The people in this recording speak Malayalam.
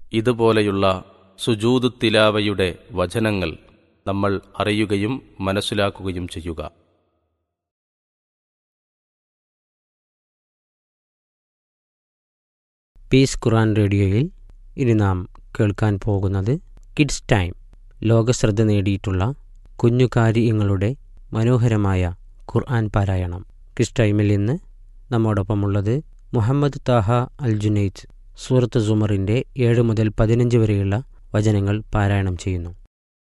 ഇതുപോലെയുള്ള സുജൂദു തിലാവയുടെ വചനങ്ങൾ നമ്മൾ അറിയുകയും മനസ്സിലാക്കുകയും ചെയ്യുക പീസ് ഖുറാൻ റേഡിയോയിൽ ഇനി നാം കേൾക്കാൻ പോകുന്നത് കിഡ്സ് ടൈം ലോകശ്രദ്ധ നേടിയിട്ടുള്ള കുഞ്ഞുകാരിയങ്ങളുടെ മനോഹരമായ ഖുർആൻ പാരായണം കിഡ്സ് ടൈമിൽ ഇന്ന് നമ്മോടൊപ്പമുള്ളത് മുഹമ്മദ് താഹ അൽ ജുനൈദ് സൂറത്ത് സുമറിൻ്റെ ഏഴ് മുതൽ പതിനഞ്ച് വരെയുള്ള വചനങ്ങൾ പാരായണം ചെയ്യുന്നു